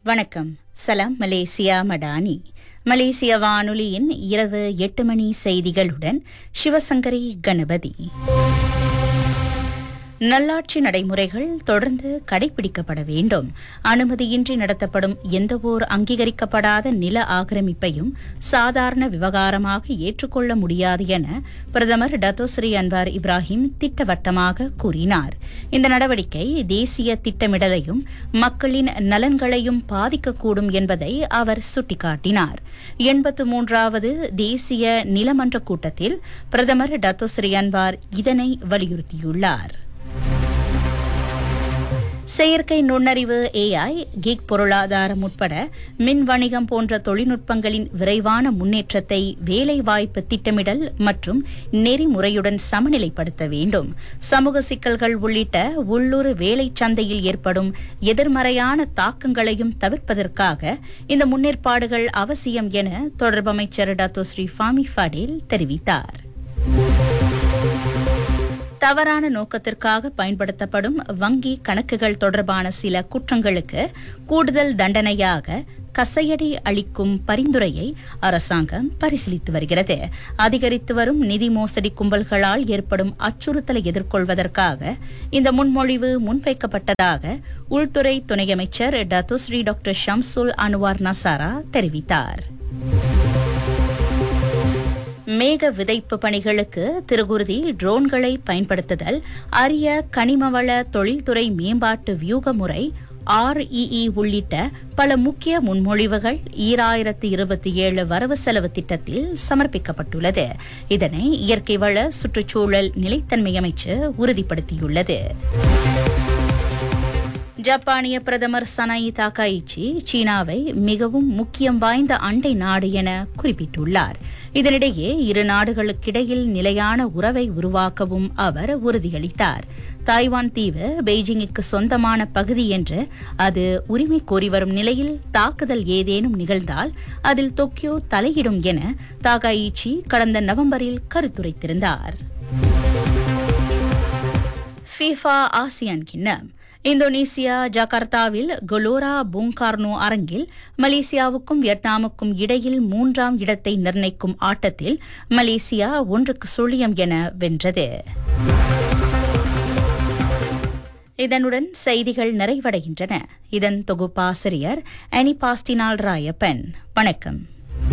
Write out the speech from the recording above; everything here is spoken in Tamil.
வணக்கம் சலாம் மலேசியா மடானி மலேசிய வானொலியின் இரவு எட்டு மணி செய்திகளுடன் சிவசங்கரி கணபதி நல்லாட்சி நடைமுறைகள் தொடர்ந்து கடைபிடிக்கப்பட வேண்டும் அனுமதியின்றி நடத்தப்படும் எந்தவோர் அங்கீகரிக்கப்படாத நில ஆக்கிரமிப்பையும் சாதாரண விவகாரமாக ஏற்றுக்கொள்ள முடியாது என பிரதமர் டத்தோஸ்ரீ அன்வார் இப்ராஹிம் திட்டவட்டமாக கூறினார் இந்த நடவடிக்கை தேசிய திட்டமிடலையும் மக்களின் நலன்களையும் பாதிக்கக்கூடும் என்பதை அவர் சுட்டிக்காட்டினார் எண்பத்து மூன்றாவது தேசிய நிலமன்ற கூட்டத்தில் பிரதமர் டத்தோஸ்ரீ அன்வார் இதனை வலியுறுத்தியுள்ளார் செயற்கை நுண்ணறிவு ஏஐ கிக் பொருளாதாரம் உட்பட மின் வணிகம் போன்ற தொழில்நுட்பங்களின் விரைவான முன்னேற்றத்தை வேலைவாய்ப்பு திட்டமிடல் மற்றும் நெறிமுறையுடன் சமநிலைப்படுத்த வேண்டும் சமூக சிக்கல்கள் உள்ளிட்ட உள்ளூர் வேலை சந்தையில் ஏற்படும் எதிர்மறையான தாக்கங்களையும் தவிர்ப்பதற்காக இந்த முன்னேற்பாடுகள் அவசியம் என தொடர்பு அமைச்சர் டாக்டர் ஸ்ரீ ஃபாமி ஃபடேல் தெரிவித்தார் தவறான நோக்கத்திற்காக பயன்படுத்தப்படும் வங்கி கணக்குகள் தொடர்பான சில குற்றங்களுக்கு கூடுதல் தண்டனையாக கசையடி அளிக்கும் பரிந்துரையை அரசாங்கம் பரிசீலித்து வருகிறது அதிகரித்து வரும் நிதி மோசடி கும்பல்களால் ஏற்படும் அச்சுறுத்தலை எதிர்கொள்வதற்காக இந்த முன்மொழிவு முன்வைக்கப்பட்டதாக உள்துறை துணை அமைச்சர் Datuk Seri doctor Shamsul Anuar Nasarah தெரிவித்தார் மேக விதைப்பு பணிகளுக்கு திருகுருதி ட்ரோன்களை பயன்படுத்துதல் அரிய கனிமவள தொழில்துறை மேம்பாட்டு வியூக முறை ஆர்இஇ உள்ளிட்ட பல முக்கிய முன்மொழிவுகள் ஈராயிரத்தி இருபத்தி ஏழு வரவு செலவு திட்டத்தில் சமர்ப்பிக்கப்பட்டுள்ளது இதனை இயற்கை வள சுற்றுச்சூழல் நிலைத்தன்மை அமைச்சு உறுதிப்படுத்தியுள்ளது ஜப்பானிய பிரதமர் சனாயி தாக்காயிச்சி சீனாவை மிகவும் முக்கியம் வாய்ந்த அண்டை நாடு என குறிப்பிட்டுள்ளார் இதனிடையே இரு நாடுகளுக்கிடையில் நிலையான உறவை உருவாக்கவும் அவர் உறுதியளித்தார் தாய்வான் தீவு பெய்ஜிங்குக்கு சொந்தமான பகுதி என்று அது உரிமை கோரி வரும் நிலையில் தாக்குதல் ஏதேனும் நிகழ்ந்தால் அதில் டோக்கியோ தலையிடும் என தாகாயிச்சி கடந்த நவம்பரில் கருத்துரைத்திருந்தார் ஃபீஃபா ஆசியான் கிண்ணம் இந்தோனேசியா ஜகார்த்தாவில் கொலோரா பூங்கார்னோ அரங்கில் மலேசியாவுக்கும் வியட்நாமுக்கும் இடையில் மூன்றாம் இடத்தை நிர்ணயிக்கும் ஆட்டத்தில் மலேசியா ஒன்றுக்கு சுழியம் என வென்றது இதனுடன் செய்திகள் நிறைவடைகின்றன இதன் தொகுப்பாசிரியர் அனிபாஸ்தினால் ராயப்பன் வணக்கம்